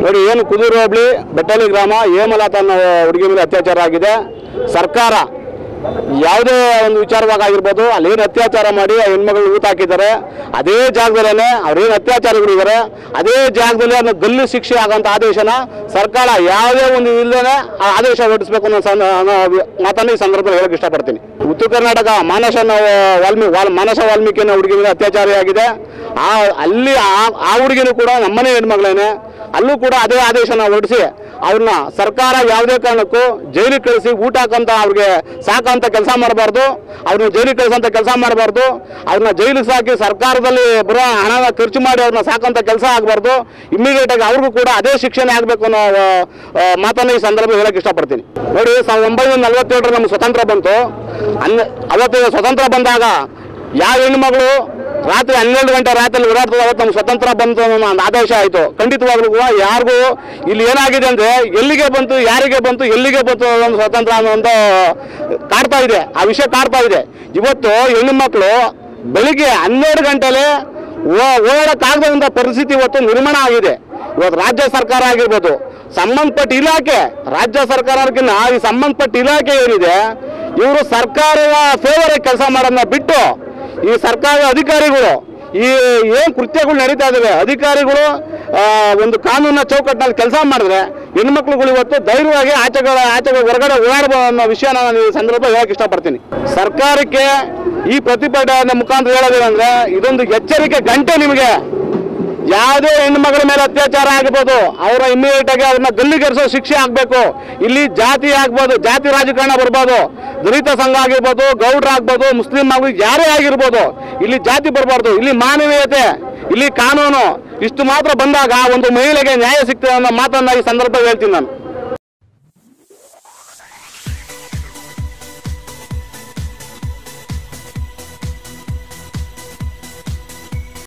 ನೋಡಿ ಏನು ಕುದೂರು ಹೋಬಳಿ ಬೆಟ್ಟಲಿ ಗ್ರಾಮ ಹೇಮಲತಾ ಅನ್ನೋ ಹುಡುಗಿ ಮೇಲೆ ಅತ್ಯಾಚಾರ ಆಗಿದೆ ಸರ್ಕಾರ ಯಾವುದೇ ಒಂದು ವಿಚಾರವಾಗಿ ಆಗಿರ್ಬೋದು ಅಲ್ಲೇನು ಅತ್ಯಾಚಾರ ಮಾಡಿ ಆ ಹೆಣ್ಮಗಳು ಊತ ಹಾಕಿದ್ದಾರೆ ಅದೇ ಜಾಗದಲ್ಲೇ ಅವ್ರೇನು ಅತ್ಯಾಚಾರಗಳಿದ್ದಾರೆ ಅದೇ ಜಾಗದಲ್ಲಿ ಅದನ್ನ ಗಲ್ಲು ಶಿಕ್ಷೆ ಆಗೋಂಥ ಆದೇಶನ ಸರ್ಕಾರ ಯಾವುದೇ ಒಂದು ಇಲ್ಲದೇ ಆ ಆದೇಶ ಹೊರಡಿಸ್ಬೇಕು ಅನ್ನೋ ಸಂ- ಅನ್ನೋ ಮಾತನ್ನು ಈ ಸಂದರ್ಭದಲ್ಲಿ ಹೇಳಕ್ಕೆ ಇಷ್ಟಪಡ್ತೀನಿ ಉತ್ತರ ಕರ್ನಾಟಕ ಮಾನಸ ಅನ್ನೋ ವಾಲ್ಮೀಕಿ ವಾಲ್ ಮಾನಸ ವಾಲ್ಮೀಕಿ ಅನ್ನೋ ಹುಡುಗಿ ಮೇಲೆ ಅತ್ಯಾಚಾರಿಯಾಗಿದೆ ಆ ಅಲ್ಲಿ ಆ- ಆ ಹುಡುಗಿನೂ ಕೂಡ ನಮ್ಮನೆ ಹೆಣ್ಮಗಳೇನೆ ಅಲ್ಲೂ ಕೂಡ ಅದೇ ಆದೇಶನ ಹೊರಡಿಸಿ ಅವ್ರನ್ನ ಸರ್ಕಾರ ಯಾವುದೇ ಕಾರಣಕ್ಕೂ ಜೈಲಿಗೆ ಕಳಿಸಿ ಊಟ ಹಾಕಂತ ಅವ್ರಿಗೆ ಸಾಕಂತ ಕೆಲಸ ಮಾಡಬಾರ್ದು ಅವ್ರನ್ನ ಜೈಲಿಗೆ ಕಳಿಸೋಂಥ ಕೆಲಸ ಮಾಡಬಾರ್ದು ಅವ್ರನ್ನ ಜೈಲಿಗೆ ಸಾಕಿ ಸರ್ಕಾರದಲ್ಲಿ ಬರೋ ಹಣನ ಖರ್ಚು ಮಾಡಿ ಅವ್ರನ್ನ ಸಾಕಂತ ಕೆಲಸ ಆಗಬಾರ್ದು ಇಮಿಡಿಯೇಟ್ ಆಗಿ ಅವ್ರಿಗೂ ಕೂಡ ಅದೇ ಶಿಕ್ಷಣ ಆಗಬೇಕು ಅನ್ನೋ ಆ, ಆ, ಮಾತನ್ನ ಈ ಸಂದರ್ಭ ಹೇಳಕ್ಕೆ ಇಷ್ಟಪಡ್ತೀನಿ ನೋಡಿ ಸಾವಿರದ ಒಂಬೈನೂರ ನಲವತ್ತೇಳರ ನಮ್ಮ ಸ್ವತಂತ್ರ ಬಂತು ಅನ್ನ ಅವತ್ತು ಸ್ವತಂತ್ರ ಬಂದಾಗ ಯಾವ ಹೆಣ್ಮಗಳು ರಾತ್ರಿ ಹನ್ನೆರಡು ಗಂಟೆ ರಾತ್ರಿ ಓಡಾಡ್ತದೆ ಅವತ್ತು ನಮ್ಗೆ ಸ್ವತಂತ್ರ ಬಂತು ಅನ್ನೋ ಒಂದು ಆದೇಶ ಆಯಿತು ಖಂಡಿತವಾಗ್ಲೂ ಕೂಡ ಯಾರಿಗೂ ಇಲ್ಲಿ ಏನಾಗಿದೆ ಅಂದರೆ ಎಲ್ಲಿಗೆ ಬಂತು ಯಾರಿಗೆ ಬಂತು ಎಲ್ಲಿಗೆ ಬಂತು ಅನ್ನೋ ಒಂದು ಸ್ವತಂತ್ರ ಅನ್ನೋ ಒಂದು ಕಾಡ್ತಾ ಇದೆ ಆ ವಿಷಯ ಕಾಡ್ತಾ ಇದೆ ಇವತ್ತು ಹೆಣ್ಣು ಮಕ್ಕಳು ಬೆಳಿಗ್ಗೆ ಹನ್ನೆರಡು ಗಂಟೆಲೆ ಓಡಾಡಕ್ಕಾಗದಂಥ ಪರಿಸ್ಥಿತಿ ಇವತ್ತು ನಿರ್ಮಾಣ ಆಗಿದೆ ಇವತ್ತು ರಾಜ್ಯ ಸರ್ಕಾರ ಆಗಿರ್ಬೋದು ಸಂಬಂಧಪಟ್ಟ ಇಲಾಖೆ ರಾಜ್ಯ ಸರ್ಕಾರಕ್ಕಿಂತ ಈ ಸಂಬಂಧಪಟ್ಟ ಇಲಾಖೆ ಏನಿದೆ ಇವರು ಸರ್ಕಾರದ ಫೇವರ್ ಕೆಲಸ ಮಾಡೋದನ್ನ ಬಿಟ್ಟು ಈ ಸರ್ಕಾರದ ಅಧಿಕಾರಿಗಳು ಈ ಏನು ಕೃತ್ಯಗಳು ನಡೀತಾ ಇದ್ದಾವೆ ಅಧಿಕಾರಿಗಳು ಆ, ಒಂದು ಕಾನೂನಿನ ಚೌಕಟ್ಟಿನಲ್ಲಿ ಕೆಲಸ ಮಾಡಿದ್ರೆ ಹೆಣ್ಮಕ್ಳುಗಳು ಇವತ್ತು ಧೈರ್ಯವಾಗಿ ಆಚೆಗಳ ಆಚೆಗಳ ಹೊರಗಡೆ ಓಡಾಡಬಹುದು ಅನ್ನೋ ವಿಷಯನ ನಾನು ಈ ಸಂದರ್ಭ ಹೇಳಕ್ ಇಷ್ಟಪಡ್ತೀನಿ ಸರ್ಕಾರಕ್ಕೆ ಈ ಪ್ರತಿಭಟನೆ ಮುಖಾಂತರ ಹೇಳೋದೇನೆಂದ್ರೆ ಇದೊಂದು ಎಚ್ಚರಿಕೆ ಗಂಟೆ ನಿಮಗೆ ಯಾವುದೇ ಹೆಣ್ಮಗಳ ಮೇಲೆ ಅತ್ಯಾಚಾರ ಆಗ್ಬೋದು ಅವರ ಇಮಿಡಿಯೇಟ್ ಆಗಿ ಅವ್ರನ್ನ ಗಲ್ಲಿಗೇರಿಸೋ ಶಿಕ್ಷೆ ಆಗ್ಬೇಕು ಇಲ್ಲಿ ಜಾತಿ ಆಗ್ಬೋದು ಜಾತಿ ರಾಜಕಾರಣ ಬರ್ಬೋದು ದಲಿತ ಸಂಘ ಆಗಿರ್ಬೋದು ಗೌಡ್ರ ಆಗ್ಬೋದು ಮುಸ್ಲಿಂ ಆಗಿ ಯಾರೇ ಆಗಿರ್ಬೋದು ಇಲ್ಲಿ ಜಾತಿ ಬರಬಾರ್ದು ಇಲ್ಲಿ ಮಾನವೀಯತೆ ಇಲ್ಲಿ ಕಾನೂನು ಇಷ್ಟು ಮಾತ್ರ ಬಂದಾಗ ಒಂದು ಮಹಿಳೆಗೆ ನ್ಯಾಯ ಸಿಗ್ತದೆ ಅನ್ನೋ ಮಾತನ್ನ ಈ ಸಂದರ್ಭ ಹೇಳ್ತೀನಿ ನಾನು